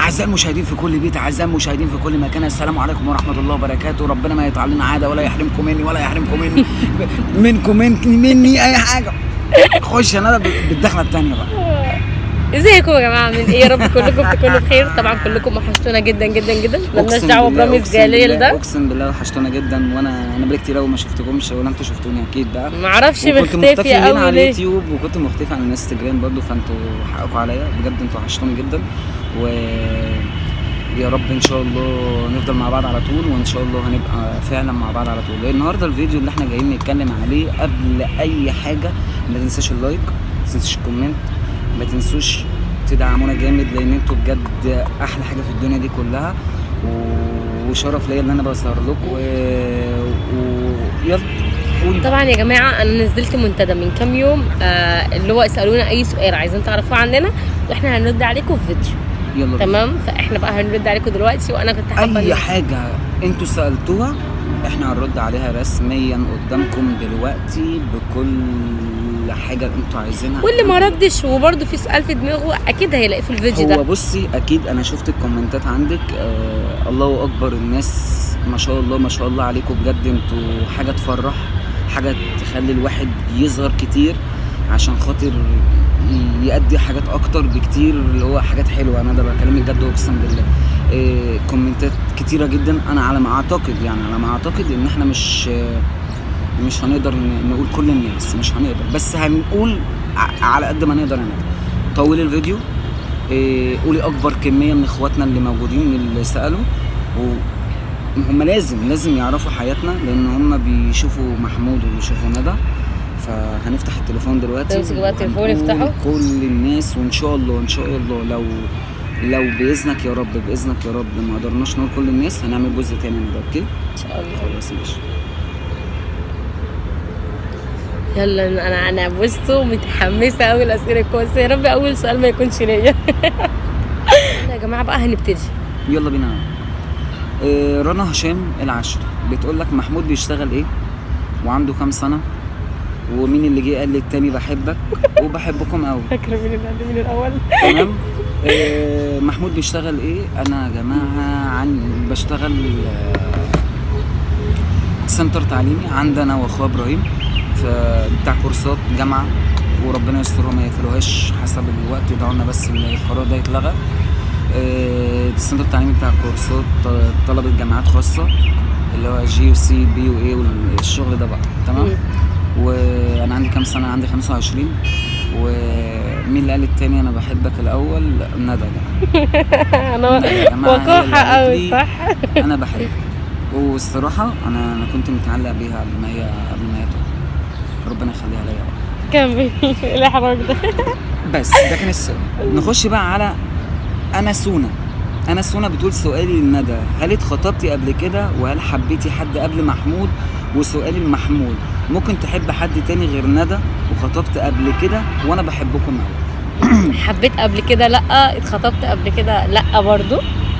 اعزائي المشاهدين في كل بيت اعزائي المشاهدين في كل مكان السلام عليكم ورحمه الله وبركاته ربنا ما يطلع لنا عاده ولا يحرمكم مني ولا يحرمكم مني منكم مني, مني اي حاجه خش يا ندى بالدخله الثانيه بقى ازيكم يا جماعه من ايه يا رب كلكم تكونوا بخير طبعا كلكم وحشتونا جدا جدا جدا مالناش أقسم دعوه بالله- برامز أقسم جليل بالله- ده اقسم بالله وحشتونا جدا وانا انا بقالي كتير قوي ما شفتكمش ولا انتوا شفتوني اكيد بقى معرفش وكنت مختفي مختفيه هنا قوي على ليه اليوتيوب وكنت مختفي على الانستجرام برضو فانتوا حقكم عليا بجد انتوا وحشتوني جدا و يا رب ان شاء الله نفضل مع بعض على طول وان شاء الله هنبقى فعلا مع بعض على طول النهارده الفيديو اللي احنا جايين نتكلم عليه قبل اي حاجه ما تنساش اللايك ما تنساش الكومنت ما تنسوش تدعمونا جامد لان انتوا بجد احلى حاجه في الدنيا دي كلها و- وشرف ليا ان انا بظهر لكم و... و... يلا قولي طبعا يا جماعه انا نزلت منتدى من كام يوم آه اللي هو اسالونا اي سؤال عايزين تعرفوه عننا واحنا هنرد عليكم في فيديو يلا بينا. تمام فاحنا بقى هنرد عليكم دلوقتي وانا كنت حابه اي إن- حاجه انتوا سالتوها احنا هنرد عليها رسميا قدامكم دلوقتي بكل حاجه انتوا عايزينها واللي ما ردش وبرده في سؤال في دماغه اكيد هيلاقيه في الفيديو هو ده بصي اكيد انا شفت الكومنتات عندك آه الله اكبر الناس ما شاء الله ما شاء الله عليكم بجد انتوا حاجه تفرح حاجه تخلي الواحد يظهر كتير عشان خاطر ي- يأدي حاجات اكتر بكتير اللي هو حاجات حلوه انا ده بكلمك جد اقسم بالله إيه كومنتات كتيره جدا انا على ما اعتقد يعني على ما اعتقد ان احنا مش آه، مش هنقدر ن- نقول كل الناس مش هنقدر بس هنقول ع- على قد ما نقدر هنقدر طول الفيديو إيه، قولي اكبر كميه من اخواتنا اللي موجودين اللي سالوا وهم لازم لازم يعرفوا حياتنا لان هم بيشوفوا محمود وبيشوفوا ندى فهنفتح التليفون دلوقتي تمسك بقى التليفون وهنقول افتحه. كل الناس وان شاء الله ان شاء الله لو لو باذنك يا رب باذنك يا رب ما قدرناش نقول كل الناس هنعمل جزء تاني من ده اوكي ان شاء الله خلاص ماشي يلا انا انا بصوا متحمسه قوي الاسئله كويس يا رب اول سؤال ما يكونش ليا يا جماعه بقى هنبتدي يلا بينا آه، رنا هشام العشري بتقول لك محمود بيشتغل ايه وعنده كام سنه ومين اللي جه قال للتاني بحبك وبحبكم قوي فاكره مين اللي عندي من الاول تمام آه، محمود بيشتغل ايه انا يا جماعه عن بشتغل آه، سنتر تعليمي عندنا واخويا ابراهيم في بتاع كورسات جامعه وربنا يسترها ما يقفلوهاش حسب الوقت يدعوا لنا بس إن القرار ده يتلغى آه، السنتر التعليمي بتاع كورسات آه، طلبه جامعات خاصه اللي هو جي وسي بي وايه والشغل ده بقى تمام مم. وانا عندي كام سنه عندي 25 ومين اللي قال التاني انا بحبك الاول ندى بقى انا يا جماعة هي اللي وقاحه قالت قوي لي صح انا بحبك والصراحه انا انا كنت متعلق بيها قبل ما هي قبل ما هي تقع. ربنا يخليها ليا بقى. كمل إيه الاحراج ده بس ده كان السؤال نخش بقى على انا سونا انا سونا بتقول سؤالي لندى هل اتخطبتي قبل كده وهل حبيتي حد قبل محمود وسؤالي لمحمود ممكن تحب حد تاني غير ندى وخطبت قبل كده وانا بحبكم قوي حبيت قبل كده لا اتخطبت قبل كده لا برضو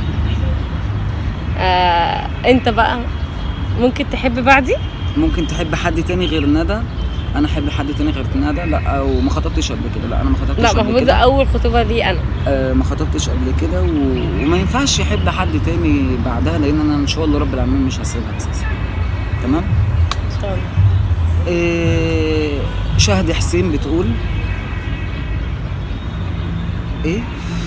آه انت بقى ممكن تحب بعدي ممكن تحب حد تاني غير ندى انا احب حد تاني غير ندى لا وما خطبتش قبل كده لا انا ما خطبتش لا قبل محمود ده كده اول خطوبه لي انا آه ما خطبتش قبل كده و... وما ينفعش يحب حد تاني بعدها لان انا ان شاء الله رب العالمين مش هسيبها اساسا تمام ان شاء الله إيه شهد حسين بتقول ايه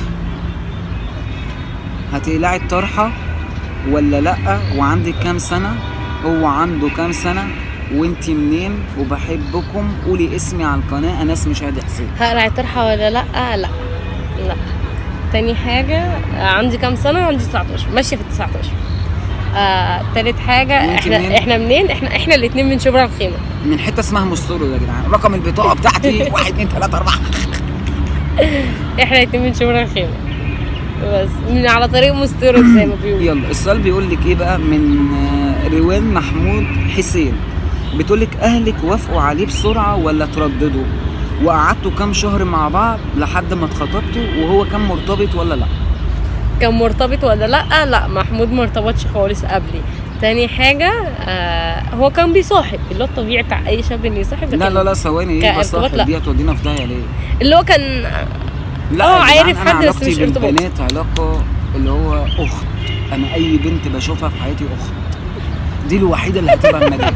هتقلعي الطرحة ولا لأ وعندك كام سنة هو عنده كام سنة وانتي منين وبحبكم قولي اسمي على القناة انا اسمي شهد حسين هقلع الطرحه ولا لا لا لا تاني حاجه آه عندي كام سنه عندي 19 ماشيه في 19 آه تالت حاجه وانت احنا منين؟ احنا منين احنا احنا الاثنين من شبرا الخيمه من حتة اسمها مستورو يا جدعان رقم البطاقة بتاعتي واحد اتنين تلاتة أربعة احنا الاثنين من شبرا الخيمه بس من على طريق مستورد زي ما بيقولوا يلا السؤال بيقول لك ايه بقى من آه، روان محمود حسين بتقول لك اهلك وافقوا عليه بسرعه ولا ترددوا وقعدتوا كام شهر مع بعض لحد ما اتخطبتوا وهو كان مرتبط ولا لا كان مرتبط ولا لا لا محمود ما ارتبطش خالص قبلي تاني حاجة آه هو كان بيصاحب اللي هو الطبيعي بتاع أي شاب إنه يصاحب لا لكن لا لا ثواني ايه كارتباط بصاحب لا. دي هتودينا في داهيه ليه اللي هو كان لا اه يا جدعان، عارف أنا حد بس علاقتي مش ارتباط. بالبنات علاقه اللي هو اخت انا اي بنت بشوفها في حياتي اخت دي الوحيده اللي هتبقى المجال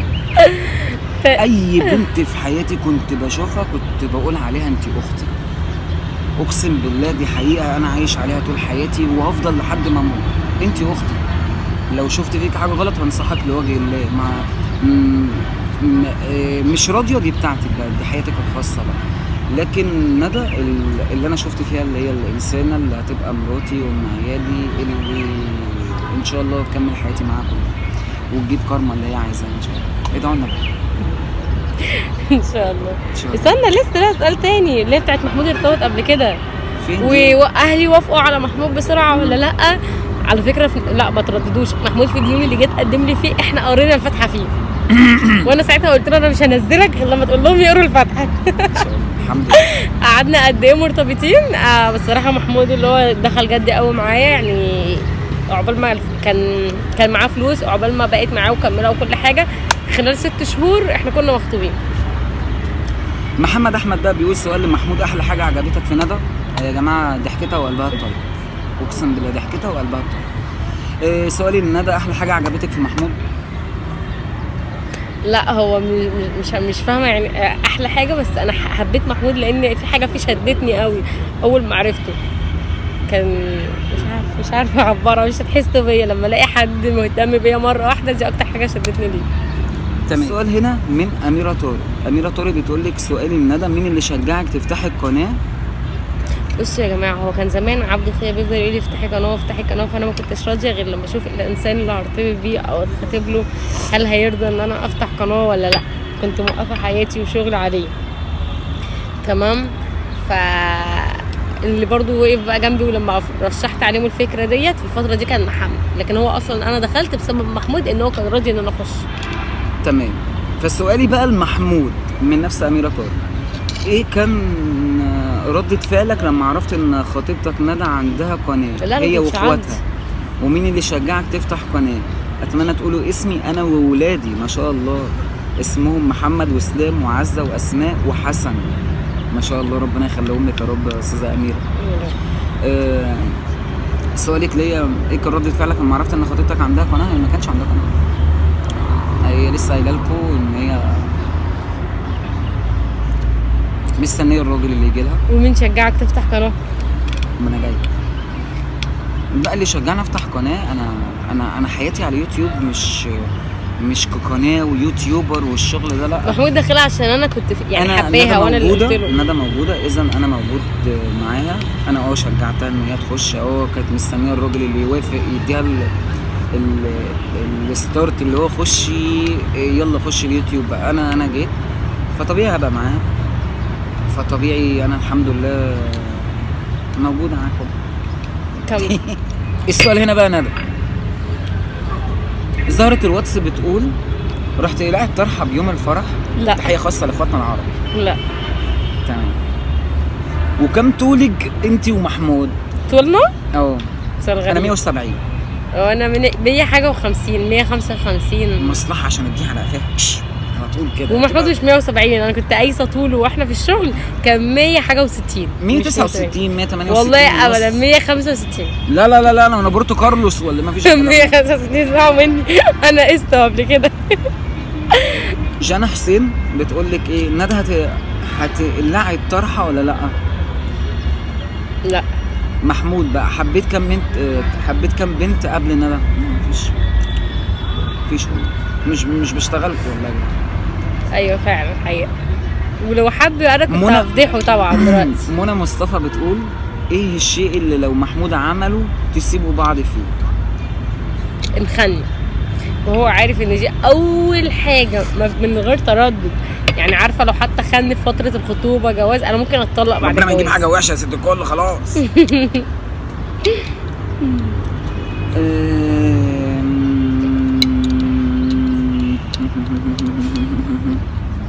اي بنت في حياتي كنت بشوفها كنت بقول عليها انت اختي اقسم بالله دي حقيقه انا عايش عليها طول حياتي وهفضل لحد ما اموت انت اختي لو شفت فيك حاجه غلط هنصحك لوجه الله مع م- م- آه، مش راضيه دي بتاعتك بقى دي حياتك الخاصه بقى لكن ندى ال- اللي انا شفت فيها اللي هي الانسانه اللي هتبقى مراتي وام عيالي اللي ان شاء الله تكمل حياتي معاها كلها وتجيب كارما اللي هي عايزاها ان شاء الله ادعوا لنا بقى ان شاء الله ان شاء الله استنى لسه لها سؤال تاني اللي هي بتاعت محمود ارتبط قبل كده فين دي؟ واهلي وافقوا على محمود بسرعه ولا لا على فكره في... لا ما ترددوش محمود في اليوم اللي جه تقدم لي فيه احنا قرينا الفاتحه فيه وانا ساعتها قلت له انا مش هنزلك غير لما تقول لهم يقروا الفاتحه ان شاء الله الحمد لله قعدنا قد ايه مرتبطين آه بس الصراحه محمود اللي هو دخل جد قوي معايا يعني عقبال ما الف- كان كان معاه فلوس عقبال ما بقيت معاه وكملها وكل حاجه خلال ست شهور احنا كنا مخطوبين محمد احمد بقى بيقول سؤال لمحمود احلى حاجه عجبتك في ندى يا جماعه ضحكتها وقلبها الطيب اقسم بالله ضحكتها وقلبها الطيب إيه سؤالي لندى احلى حاجه عجبتك في محمود لا هو م- م- مش مش فاهمه يعني احلى حاجه بس انا ح- حبيت محمود لان في حاجه فيه شدتني قوي اول ما عرفته كان مش عارف مش عارفه اعبرها مش هتحسوا بيا لما الاقي حد مهتم بيا مره واحده دي اكتر حاجه شدتني ليه تمام السؤال هنا من اميره طارق اميره طارق بتقول لك سؤالي لندى مين اللي شجعك تفتحي القناه بصوا يا جماعه هو كان زمان عبد خير بيفضل يقول لي افتحي قناه افتحي قناه فانا ما كنتش راضيه غير لما اشوف الانسان اللي هرتبط بيه او اتخطب له هل هيرضى ان انا افتح قناه ولا لا كنت موقفه حياتي وشغل عليه تمام ف اللي برضو وقف بقى جنبي ولما رشحت عليهم الفكره ديت في الفتره دي كان محمد لكن هو اصلا انا دخلت بسبب محمود ان هو كان راضي ان انا اخش تمام فسؤالي بقى لمحمود من نفس اميره طارق ايه كان ردة فعلك لما عرفت ان خطيبتك ندى عندها قناه لا، ما هي كانش واخواتها عندي. ومين اللي شجعك تفتح قناه اتمنى تقولوا اسمي انا وولادي ما شاء الله اسمهم محمد واسلام وعزه واسماء وحسن ما شاء الله ربنا يخليهم لك يا رب يا استاذه اميره آه، سؤالك ليا ايه كان ردة فعلك لما عرفت ان خطيبتك عندها قناه هي ما كانش عندها قناه هي لسه قايله لكم ان هي مستنيه الراجل اللي يجي لها ومين شجعك تفتح قناه ما انا جاي بقى اللي شجعني افتح قناه انا انا انا حياتي على اليوتيوب مش مش كقناه ويوتيوبر والشغل ده لا محمود داخلها عشان انا كنت في يعني انا حباها وانا اللي قلت موجوده له ندى موجوده اذا انا موجود معاها انا اه شجعتها ان هي تخش اه كانت مستنيه الراجل اللي يوافق يديها ال ال الستارت اللي هو خشي يلا خش اليوتيوب بقى انا انا جيت فطبيعي هبقى معاها فطبيعي انا الحمد لله موجوده معاكم كمل السؤال هنا بقى ندى ظهرت الواتس بتقول رحت قلعت طرحه بيوم الفرح لا. تحيه خاصه لاخواتنا العرب لا تمام وكم طولك انت ومحمود طولنا اه سؤال غريب انا 170 وانا من 100 حاجه و50 155 مصلحه عشان اديها على قفاها شش، على طول كده ومحمود مش 170 انا كنت قايسه طوله واحنا في الشغل كان 100 حاجه و60 169 168 والله ابدا ونص. 165 لا لا لا لا انا بورتو كارلوس ولا ما فيش الكلام ده. 165 اسمعوا مني انا قست قبل كده جانا حسين بتقول لك ايه ندى هت هتقلعي الطرحه ولا لا لا محمود بقى حبيت كام بنت آه، حبيت كام بنت قبل ندى لا، مفيش مفيش والله مش مش بشتغلكم والله يا جدعان ايوه فعلا حقيقه ولو حب انا كنت منى- هفضحه طبعا دلوقتي منى مصطفى بتقول ايه الشيء اللي لو محمود عمله تسيبوا بعض فيه نخني وهو عارف ان دي اول حاجه ما- من غير تردد يعني عارفه لو حتى خني في فتره الخطوبه جواز انا ممكن اتطلق بعد ربنا ما يجيب الجواز. حاجه وحشه يا ست الكل خلاص أم-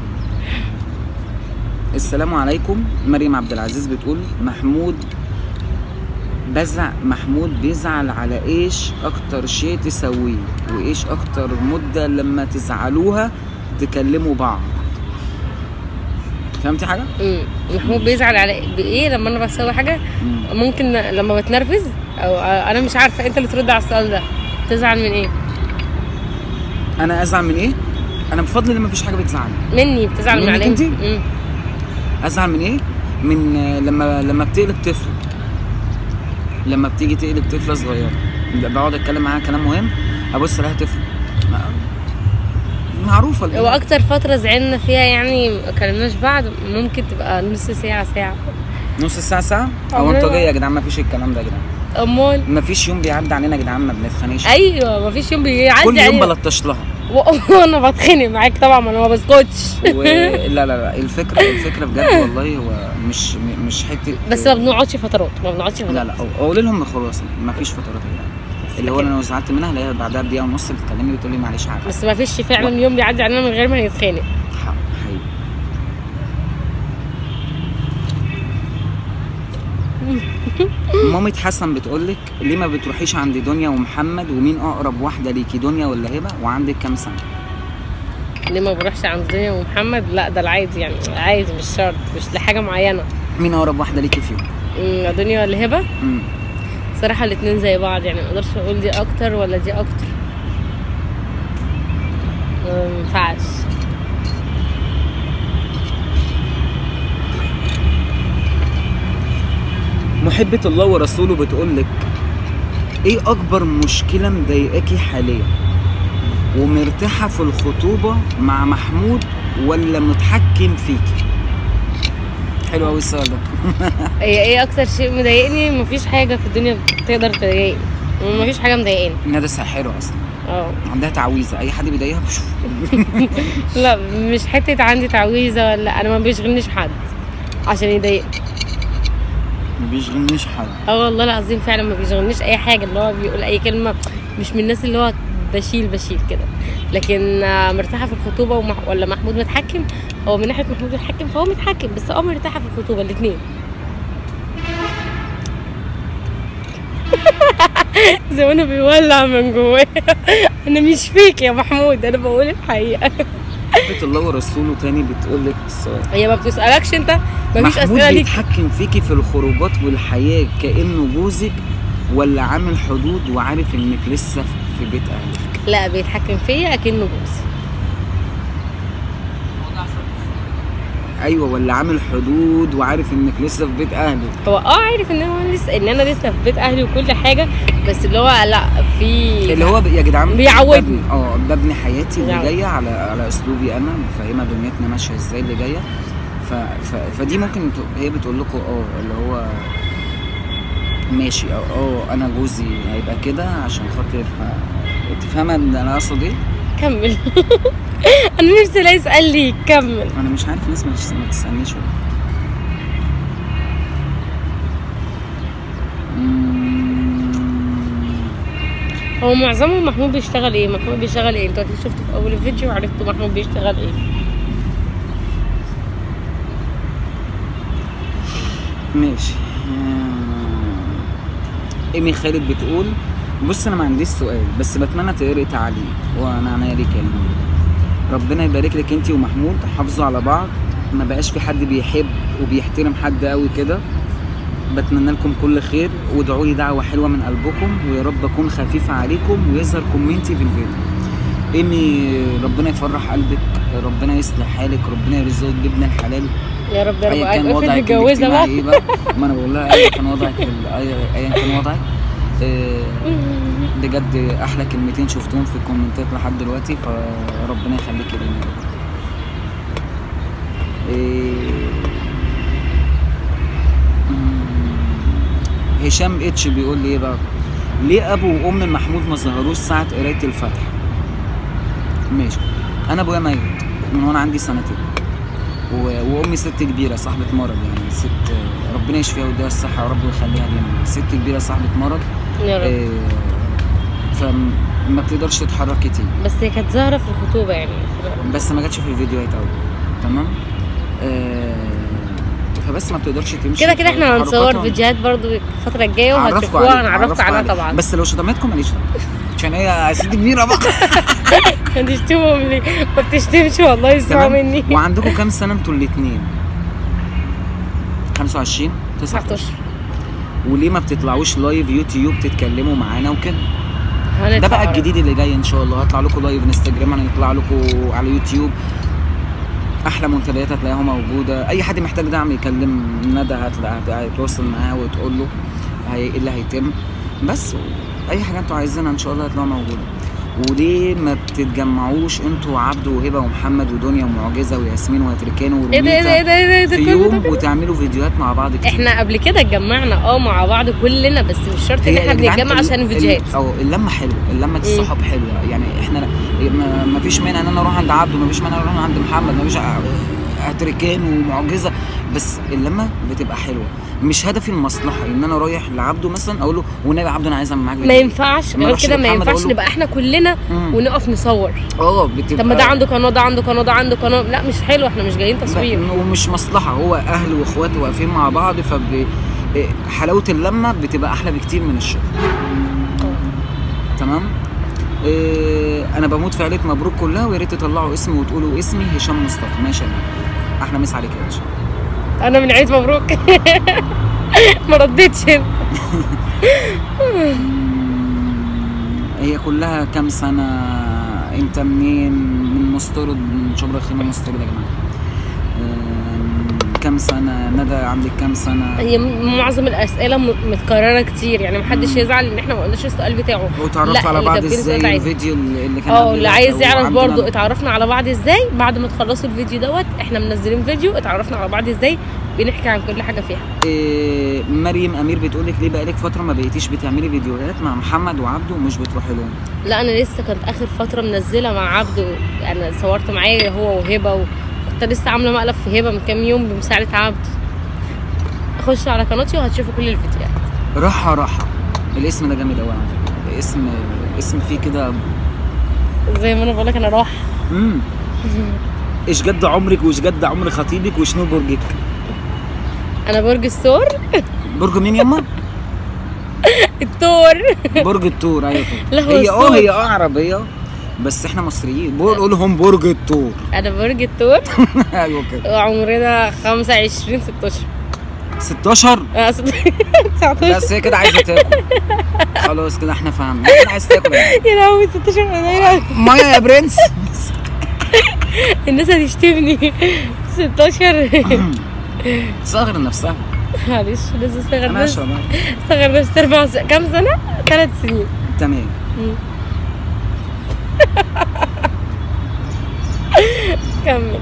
السلام عليكم مريم عبد العزيز بتقول محمود بزع محمود بيزعل على ايش اكتر شيء تسويه وايش اكتر مدة لما تزعلوها تكلموا بعض فهمتي حاجة؟ امم محمود بيزعل على بايه لما انا بسوي حاجه مم. ممكن لما بتنرفز او انا مش عارفه انت اللي ترد على السؤال ده تزعل من ايه انا ازعل من ايه انا بفضل ان مفيش حاجه بتزعلني مني بتزعل من منك عليهم انتي؟ مم. ازعل من ايه من آه، لما لما بتقلب طفل لما بتيجي تقلب طفله صغيره بقعد اتكلم معاها كلام مهم ابص الاقيها طفل ما- معروفه هو البنات. اكتر فتره زعلنا فيها يعني ما كلمناش بعض ممكن تبقى نص ساعه ساعه نص ساعه ساعه هو عمرنا- انتوا جاي يا جدعان مفيش الكلام ده يا جدعان امال مفيش يوم بيعدي علينا يا جدعان ما بنتخانقش ايوه مفيش يوم بيعدي كل يوم علينا. بلطش لها و- وانا بتخانق معاك طبعا ما انا ما بسكتش و... لا لا لا الفكره الفكره بجد والله هو مش م- مش حته بس ما بنقعدش فترات ما بنقعدش فترات لا لا أو- اقول لهم خلاص ما فيش فترات يا جدعان اللي هو انا لو زعلت منها الاقيها بعدها بدقيقه ونص بتكلمني بتقول لي معلش عارف بس ما فيش فعلا يوم بيعدي علينا من غير ما نتخانق حقيقي مامة حسن بتقولك ليه ما بتروحيش عند دنيا ومحمد ومين اقرب واحده ليكي دنيا ولا هبه وعندك كام سنه ليه ما بروحش عند دنيا ومحمد لا ده العادي يعني عادي مش شرط مش لحاجه معينه مين اقرب واحده ليكي فيهم أمم، دنيا ولا هبه مم. صراحه الاتنين زي بعض يعني ما اقدرش اقول دي اكتر ولا دي اكتر ما ينفعش محبة الله ورسوله بتقولك ايه اكبر مشكلة مضايقاكي حاليا ومرتاحة في الخطوبة مع محمود ولا متحكم فيكي حلو قوي السؤال ده هي ايه اكتر شيء مضايقني مفيش حاجه في الدنيا تقدر تضايقني مفيش حاجه مضايقاني ندى ساحرة اصلا اه عندها تعويذة اي حد بيضايقها بشوف لا مش حته عندي تعويذه ولا انا ما بيشغلنيش حد عشان يضايقني ما بيشغلنيش حد اه والله العظيم فعلا ما بيشغلنيش اي حاجه اللي هو بيقول اي كلمه مش من الناس اللي هو بشيل بشيل كده لكن آه، مرتاحه في الخطوبه ومح... ولا محمود متحكم هو من ناحيه محمود متحكم فهو متحكم بس اه مرتاحه في الخطوبه الاثنين زمانه بيولع من جواه انا مش فيك يا محمود انا بقول الحقيقه محبة الله ورسوله تاني بتقولك السؤال هي ما بتسالكش انت مفيش محمود اسئله ليك بيتحكم فيكي في الخروجات والحياة كأنه جوزك ولا عامل حدود وعارف انك لسه في بيت اهلك لا بيتحكم فيا اكنه جوزي ايوه ولا عامل حدود وعارف انك لسه في بيت اهلك هو اه عارف ان انا لسه ان انا لسه في بيت اهلي وكل حاجه بس اللي هو لا في اللي هو ب- يا جدعان بيعودني. ببني- اه ببني حياتي اللي بيعودني. جايه على على اسلوبي انا مفهمه دنيتنا ماشيه ازاي اللي جايه ف... ف... فدي ممكن ت- هي بتقول لكم اه اللي هو ماشي اه اه انا جوزي هيبقى كده عشان خاطر ف- انت فاهمه ان انا اقصد ايه؟ كمل انا نفسي لا يسال لي كمل انا مش عارف الناس ما تس- ما تسالنيش ولا مم. هو معظمهم محمود بيشتغل ايه محمود بيشتغل ايه انتوا اكيد شفتوا في اول الفيديو وعرفتوا محمود بيشتغل ايه ماشي آه، ايمي خالد بتقول بص انا ما عنديش سؤال بس بتمنى تقري تعليق وانا عنيا ليك يا إيمي. ربنا يبارك لك انت ومحمود حافظوا على بعض ما بقاش في حد بيحب وبيحترم حد قوي كده بتمنى لكم كل خير وادعوا لي دعوه حلوه من قلبكم ويا رب اكون خفيفه عليكم ويظهر كومنتي في الفيديو ايمي ربنا يفرح قلبك ربنا يصلح حالك ربنا يرزقك بابن الحلال يا رب يا رب ايا كان افرض وضعك متجوزه بقى الاجتماعي ايه بقى ما انا بقول لها ايا كان وضعك ال- أي- ايا كان وضعك آه، بجد احلى كلمتين شفتهم في الكومنتات لحد دلوقتي فربنا يخليك لينا يا رب. آه، مم، هشام اتش بيقول لي ايه بقى ليه ابو وام محمود ما ظهروش ساعه قرايه الفاتحه ماشي انا ابويا ميت من وانا عندي سنتين و- وامي ست كبيره صاحبه مرض يعني ست ربنا يشفيها ويديها الصحه يا رب ويخليها لنا ست كبيره صاحبه مرض يا رب آه، فما بتقدرش تتحرك كتير بس هي كانت ظاهره في الخطوبه يعني بس ما جاتش في الفيديوهات قوي تمام آه، فبس ما بتقدرش تمشي كده كده احنا في هنصور تحركاتها. فيديوهات برضو الفتره الجايه هعرفكوا وهتشوفوها عليه، هنعرفكم هعرفكوا عنها عليه. طبعا بس لو شتمتكم ماليش دعوه عشان هي ست كبيره بقى هتشتمهم ليه ما بتشتمش والله يسمعوا تمام مني وعندكم كام سنه انتوا الاثنين 25 19 19 وليه ما بتطلعوش لايف يوتيوب تتكلموا معانا وكده هنطلع ده بقى قريب. الجديد اللي جاي ان شاء الله هطلع لكم لايف انستجرام هنطلع لكم على يوتيوب احلى منتديات هتلاقيها موجوده اي حد محتاج دعم يكلم ندى هتلاقي هيتواصل معاه وتقول له هي ايه اللي هيتم بس اي حاجه انتوا عايزينها ان شاء الله هتلاقوها موجوده وليه ما بتتجمعوش انتوا وعبد وهبه ومحمد ودنيا ومعجزه وياسمين وهتركان ايه ده ايه ده ايه ورميتا ده ايه ده في كل ده يوم كده؟ وتعملوا فيديوهات مع بعض كتير احنا قبل كده اتجمعنا اه مع بعض كلنا بس مش شرط ان هي احنا يا جدعان بنتجمع ال- عشان ال- فيديوهات اه اللمه حلوه اللمه الصحاب حلوه يعني احنا ما- ما فيش مانع ان انا اروح عند عبده ما فيش مانع ان انا اروح عند محمد ما فيش اتركان ومعجزه بس اللمه بتبقى حلوه مش هدفي المصلحه ان انا رايح لعبده مثلا اقول له والنبي يا عبده انا عايز اعمل معاك ما فيديو. ينفعش ما غير اروحش كده ما لمحمد ينفعش أقول له- نبقى احنا كلنا مم. ونقف نصور اه بتبقى طب ما ده عنده قناه ده عنده قناه ده عنده قناه لا مش حلو احنا مش جايين تصوير ب- ومش مصلحه هو اهل واخوات واقفين مع بعض فب إيه، حلاوه اللمه بتبقى احلى بكتير من الشغل تمام إيه انا بموت في عيله مبروك كلها ويا ريت تطلعوا اسمي وتقولوا اسمي هشام مصطفى ماشي يا جماعة. احلى مسا عليك يا باشا انا من عيد مبروك ما ردتش انت. هي كلها كام سنه انت منين من مستورد من شبرا خيمه مستورد يا جماعه أم، كام سنه ندى عندك كام سنه هي م- معظم الاسئله م- متكرره كتير يعني محدش يزعل ان احنا ما قلناش السؤال بتاعه وتعرفت لا، على اللي بعض كان فيه ازاي سؤال عادي. الفيديو اللي اللي كان اه قبل اللي ده عايز يعرف وعندنا- برضو اتعرفنا على بعض ازاي بعد ما تخلصوا الفيديو دوت احنا منزلين فيديو اتعرفنا على بعض ازاي بنحكي عن كل حاجه فيها إيه مريم امير بتقول لك ليه بقالك فتره ما بقيتيش بتعملي فيديوهات مع محمد وعبده ومش بتروحي لهم لا انا لسه كنت اخر فتره منزله مع عبده انا صورت معاه هو وهبه وكنت لسه عامله مقلب في هبه من كام يوم بمساعده عبد خشوا على قناتي وهتشوفوا كل الفيديوهات راحه راحه الاسم ده جامد قوي على فكره اسم اسم فيه كده زي ما انا بقول لك انا راح امم ايش جد عمرك وايش جد عمر خطيبك وشنو برجك انا برج الثور برج مين يما الثور برج الثور ايوه لا، هو هي اه الثور. هي اه عربيه بس احنا مصريين بقول لهم برج الثور انا برج الثور ايوه كده وعمرنا 25 16 16 آه، 19 بس هي كده عايزه تاكل خلاص كده احنا فهمنا هي كده عايزه تاكل يعني. يا لهوي 16 قليل أوي. مايا يا برنس الناس هتشتمني 16 تصغر نفسها معلش لسه صغر انا نفسي اشرب صغر نفسي اربع س... كام سنه؟ ثلاث سنين تمام مم. كمل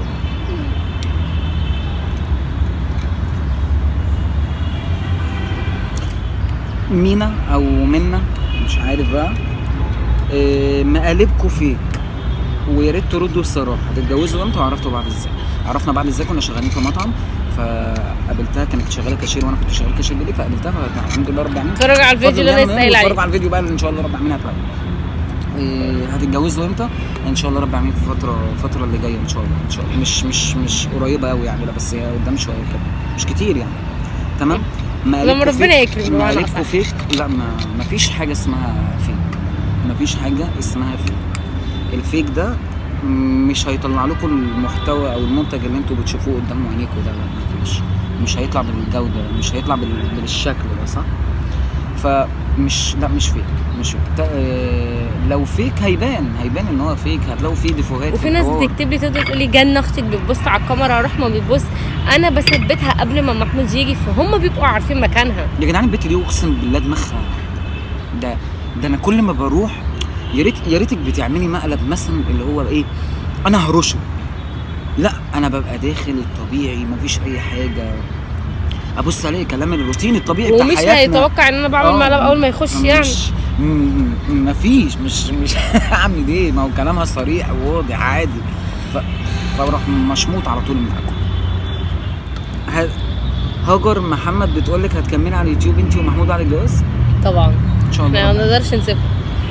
مينا او منا مش عارف بقى إيه مقالبكوا فيك ويا ريت تردوا الصراحه هتتجوزوا امتى وعرفتوا بعض ازاي عرفنا بعض ازاي كنا شغالين في مطعم فقابلتها كانت شغاله كاشير وانا كنت شغال كاشير بالليل فقابلتها فالحمد لله رب العالمين اتفرج على الفيديو اللي انا لسه قايل اتفرجوا عليه على الفيديو بقى اللي ان شاء الله رب العالمين هتلاقيه إيه هتتجوزوا امتى؟ ان شاء الله رب العالمين في فتره الفتره اللي جايه ان شاء الله ان شاء الله مش مش مش قريبه قوي يعني لا بس هي قدام شويه كده مش كتير يعني تمام لما مقالبكوا ربنا فيك- يكرم بمعنى مقالبكوا أصح. فيك لا ما ما فيش حاجه اسمها فيك ما فيش حاجه اسمها فيك الفيك ده مش هيطلع لكم المحتوى او المنتج اللي انتوا بتشوفوه قدام عينيكم ده لا ما فيش مش هيطلع بالجوده مش هيطلع بال- بالشكل ده صح فمش لا مش فيك مش فيك تا- آه، لو فيك هيبان هيبان ان هو فيك هتلاقوا فيه ديفوهات وفي في ناس الحوار. بتكتب لي تقدر تقول لي جنة اختك بتبص على الكاميرا رحمه بتبص انا بثبتها قبل ما محمود يجي فهم بيبقوا عارفين مكانها يا جدعان البت دي اقسم بالله دماغها ده ده انا كل ما بروح يا ريت يا ريتك بتعملي مقلب مثلا اللي هو ايه انا هرشه لا انا ببقى داخل طبيعي مفيش اي حاجه ابص عليه كلام الروتين الطبيعي بتاع ومش حياتنا هيتوقع ان انا بعمل آه، مقلب اول ما يخش يعني مش م- م- مفيش مش مش اعمل ايه ما هو كلامها صريح وواضح عادي ف... فبروح مشموط على طول معاكم ه... هاجر محمد بتقول لك هتكملي على اليوتيوب انت ومحمود على الجواز طبعا ان شاء احنا ما الله نقدرش نسيبها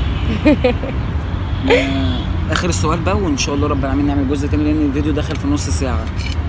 آه، اخر السؤال بقى وان شاء الله رب العالمين نعمل جزء تاني لان الفيديو دخل في نص ساعه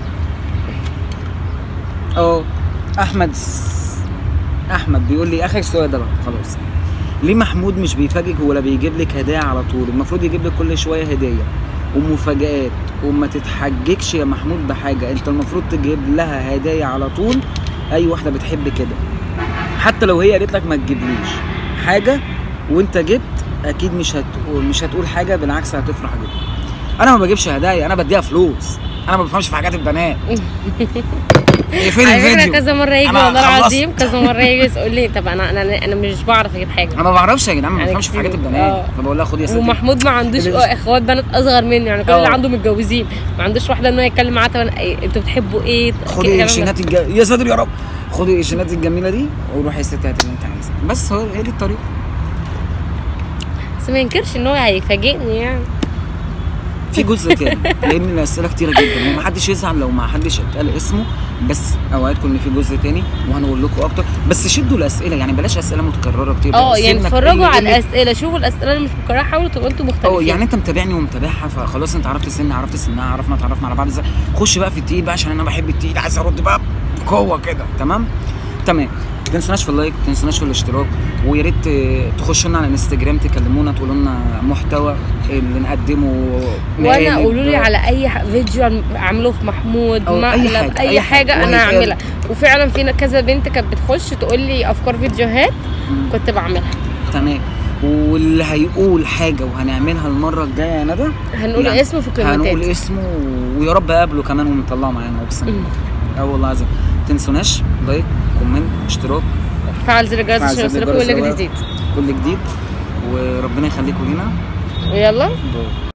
اه احمد س- احمد بيقول لي اخر سؤال ده بقى خلاص ليه محمود مش بيفاجئك ولا بيجيب لك هدايا على طول المفروض يجيب لك كل شويه هديه ومفاجآت وما تتحججش يا محمود بحاجه انت المفروض تجيب لها هدايا على طول اي واحده بتحب كده حتى لو هي قالت لك ما تجيبليش حاجه وانت جبت اكيد مش هتقول مش هتقول حاجه بالعكس هتفرح جدا انا ما بجيبش هدايا انا بديها فلوس انا ما بفهمش في حاجات البنات هي فين على فكره الفيديو كذا مره يجي أنا والله خلصت. العظيم كذا مره يجي يقول لي طب انا انا انا مش بعرف اجيب حاجه انا ما بعرفش يا جدعان ما يعني بفهمش في كتير. حاجات البنات آه. فبقول لها خدي يا ستي ومحمود ما عندوش اللي- اخوات بنات اصغر مني يعني كل اللي آه. عنده متجوزين ما عندوش واحده ان هو يتكلم معاها طب أنا- إيه، انتوا بتحبوا ايه خدي كده- الشينات الج... يا ساتر يا رب خدي الشينات الجميله دي وروحي يا ستي هاتي اللي انت عايزاه بس هو هي دي الطريقه بس ما ينكرش ان هو هيفاجئني يعني في جزء تاني لان الاسئله كتيره جدا ومحدش يزعل لو ما حدش اتقال اسمه بس اوعدكم ان في جزء تاني وهنقول لكم اكتر بس شدوا الاسئله يعني بلاش اسئله متكرره كتير اه يعني سيبنا اتفرجوا اللي- على اللي- الاسئله شوفوا الاسئله اللي مش مكرره حاولوا تبقوا انتوا مختلفين اه يعني انت متابعني ومتابعها فخلاص انت عرفت سني عرفت سنها عرفنا اتعرفنا على بعض ازاي خش بقى في التقيل بقى عشان انا بحب التقيل عايز ارد بقى بقوه كده تمام تمام ما تنسوناش في اللايك ما تنسوناش في الاشتراك ويا ريت اه، تخشوا لنا على الانستجرام تكلمونا تقولوا لنا محتوى اللي نقدمه وانا نقلب. قولوا لي على اي ح- فيديو اعمله في محمود أو أي مقلب حاجة، اي, أي حاجه, حاجة. انا وهيتقال. اعملها وفعلا في كذا بنت كانت بتخش تقول لي افكار فيديوهات مم. كنت بعملها تمام واللي هيقول حاجه وهنعملها المره الجايه يا ندى هنقول يعني اسمه في هنقول الكومنتات اسمه ويا رب اقابله كمان ونطلعه معانا اقسم مم. بالله اه والله العظيم ما تنسوناش لايك كومنت اشتراك فعل زر الجرس فعل عشان زر يوصلكم الجرس كل لو- جديد كل جديد وربنا يخليكم لينا يلا باي